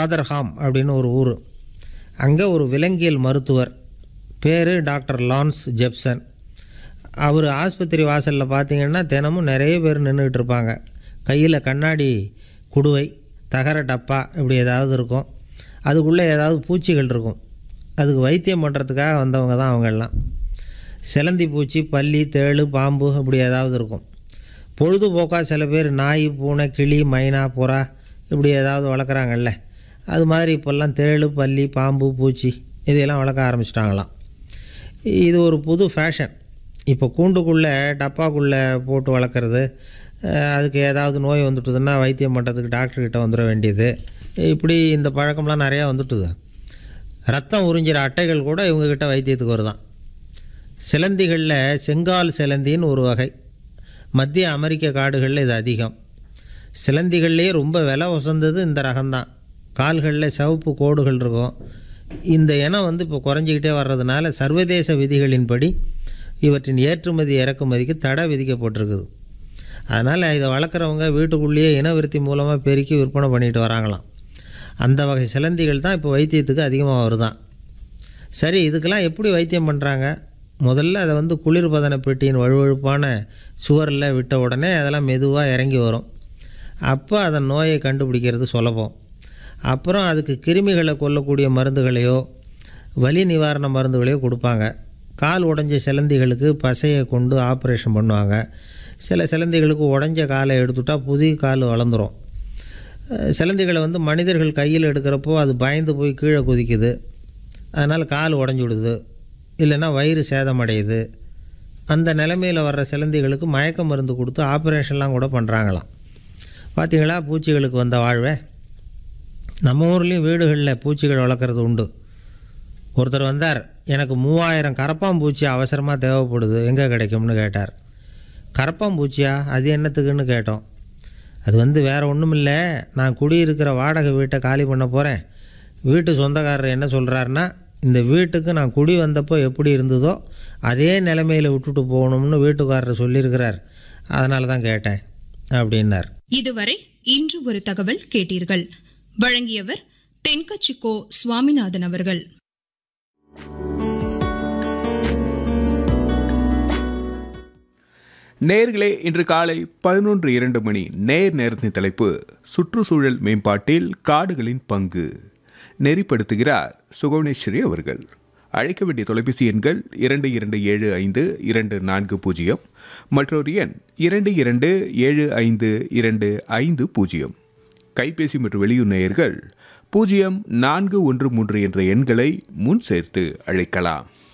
Rotherham அப்படின்னு ஒரு ஊர் அங்கே ஒரு விலங்கியல் மருத்துவர் பேர் டாக்டர் லான்ஸ் ஜெப்சன் அவர் ஆஸ்பத்திரி வாசலில் பார்த்தீங்கன்னா தினமும் நிறைய பேர் நின்றுக்கிட்டு இருப்பாங்க கையில் கண்ணாடி குடுவை தகர டப்பா இப்படி ஏதாவது இருக்கும் அதுக்குள்ளே ஏதாவது பூச்சிகள் இருக்கும் அதுக்கு வைத்தியம் பண்ணுறதுக்காக வந்தவங்க தான் அவங்கெல்லாம் சிலந்தி பூச்சி பல்லி தேளு பாம்பு இப்படி ஏதாவது இருக்கும் பொழுதுபோக்காக சில பேர் நாய் பூனை கிளி மைனா புறா இப்படி ஏதாவது வளர்க்குறாங்கல்ல அது மாதிரி இப்போல்லாம் தேளு பல்லி பாம்பு பூச்சி இதையெல்லாம் வளர்க்க ஆரம்பிச்சிட்டாங்களாம் இது ஒரு புது ஃபேஷன் இப்போ கூண்டுக்குள்ளே டப்பாக்குள்ளே போட்டு வளர்க்குறது அஹ், அதுக்கு ஏதாவது நோய் வந்துட்டுதுன்னா வைத்தியம் பண்ணுறதுக்கு டாக்டர்கிட்ட வந்துட வேண்டியது இப்படி இந்த பழக்கம்லாம் நிறையா வந்துட்டுது ரத்தம் உறிஞ்சிற அட்டைகள் கூட இவங்கக்கிட்ட வைத்தியத்துக்கு வருதான் சிலந்திகளில் செங்கால் சிலந்தின்னு ஒரு வகை மத்திய அமெரிக்க காடுகளில் இது அதிகம் சிலந்திகள்லேயே ரொம்ப விலை உசந்தது இந்த ரகம்தான் கால்களில் சிவப்பு கோடுகள் இருக்கும் இந்த இனம் வந்து இப்போ குறைஞ்சிக்கிட்டே வர்றதுனால சர்வதேச விதிகளின்படி இவற்றின் ஏற்றுமதி இறக்குமதிக்கு தடை விதிக்கப்பட்டிருக்குது அதனால் இதை வளர்க்குறவங்க வீட்டுக்குள்ளேயே இனவிருத்தி மூலமாக பெருக்கி விற்பனை பண்ணிட்டு வராங்களாம் அந்த வகை சிலந்திகள் தான் இப்போ வைத்தியத்துக்கு அதிகமாக வருதான் சரி இதுக்கெல்லாம் எப்படி வைத்தியம் பண்ணுறாங்க முதல்ல அதை வந்து குளிர்பதன பெட்டியின் வழுவழுப்பான சுவரில் விட்ட உடனே அதெல்லாம் மெதுவாக இறங்கி வரும் அப்போ அதன் நோயை கண்டுபிடிக்கிறது சுலபம் அப்புறம் அதுக்கு கிருமிகளை கொல்லக்கூடிய மருந்துகளையோ வலி நிவாரண மருந்துகளையோ கொடுப்பாங்க கால் உடைஞ்ச சிலந்திகளுக்கு பசையை கொண்டு ஆப்ரேஷன் பண்ணுவாங்க சில சிலந்திகளுக்கு உடைஞ்ச காலை எடுத்துட்டா புதிய கால் வளர்ந்துரும் அஹ் சிலந்திகளை வந்து மனிதர்கள் கையில் எடுக்கிறப்போ அது பயந்து போய் கீழே குதிக்குது அதனால் கால் உடஞ்சி விடுது இல்லைன்னா வயிறு சேதமடையுது அந்த நிலைமையில் வர்ற சிலந்திகளுக்கு மயக்க மருந்து கொடுத்து ஆப்ரேஷன்லாம் கூட பண்ணுறாங்களாம் பார்த்தீங்களா பூச்சிகளுக்கு வந்த வாழ்வே நம்ம ஊர்லேயும் வீடுகளில் பூச்சிகள் வளர்க்குறது உண்டு ஒருத்தர் வந்தார் எனக்கு மூவாயிரம் கரப்பாம்பூச்சி அவசரமாக தேவைப்படுது எங்கே கிடைக்கும்னு கேட்டார் கரப்பாம்பூச்சியா அது என்னத்துக்குன்னு கேட்டோம் அது வந்து வேறு ஒன்றும் இல்லை நான் குடியிருக்கிற வாடகை வீட்டை காலி பண்ண போகிறேன் வீட்டு சொந்தக்காரர் என்ன சொல்கிறாருன்னா இந்த வீட்டுக்கு நான் குடி வந்தப்போ எப்படி இருந்ததோ அதே நிலைமையில் விட்டுட்டு போகணும்னு வீட்டுக்காரர் சொல்லியிருக்கிறார் அதனால தான் கேட்டேன் அப்படின்னார் இதுவரை இன்று ஒரு தகவல் கேட்டீர்கள் வழங்கியவர் தென்கச்சிக்கோ சுவாமிநாதன் அவர்கள் நேர்களே இன்று காலை பதினொன்று இரண்டு மணி நேர் நேரத்தின் தலைப்பு சுற்றுச்சூழல் மேம்பாட்டில் காடுகளின் பங்கு நெறிப்படுத்துகிறார் சுகவனேஸ்வரி அவர்கள் அழைக்க வேண்டிய தொலைபேசி எண்கள் இரண்டு இரண்டு ஏழு ஐந்து இரண்டு நான்கு பூஜ்ஜியம் மற்றொரு எண் இரண்டு இரண்டு ஏழு ஐந்து இரண்டு ஐந்து பூஜ்ஜியம் கைபேசி மற்றும் வெளியூர் நேயர்கள் பூஜ்ஜியம் நான்கு ஒன்று மூன்று என்ற எண்களை முன் சேர்த்து அழைக்கலாம்